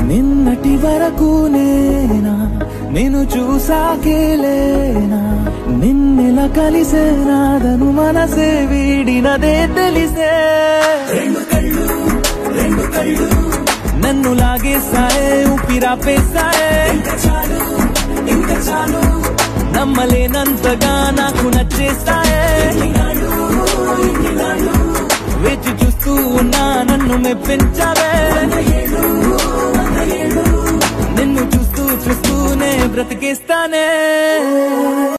నిన్నటి వరకు నేనా నేను చూసాకేలేనా నిన్నెలా కలిసే నాదను మనసే వీడినదే తెలిసే నన్ను లాగేసాయే ఊపిరాపేసాయే నమ్మలేనంతగా నాకు నచ్చేస్తాయే వేచి చూస్తూ ఉన్నా నన్ను మెప్పించావే నిన్ను చూస్తూ చూస్తూనే బ్రతికేస్తానే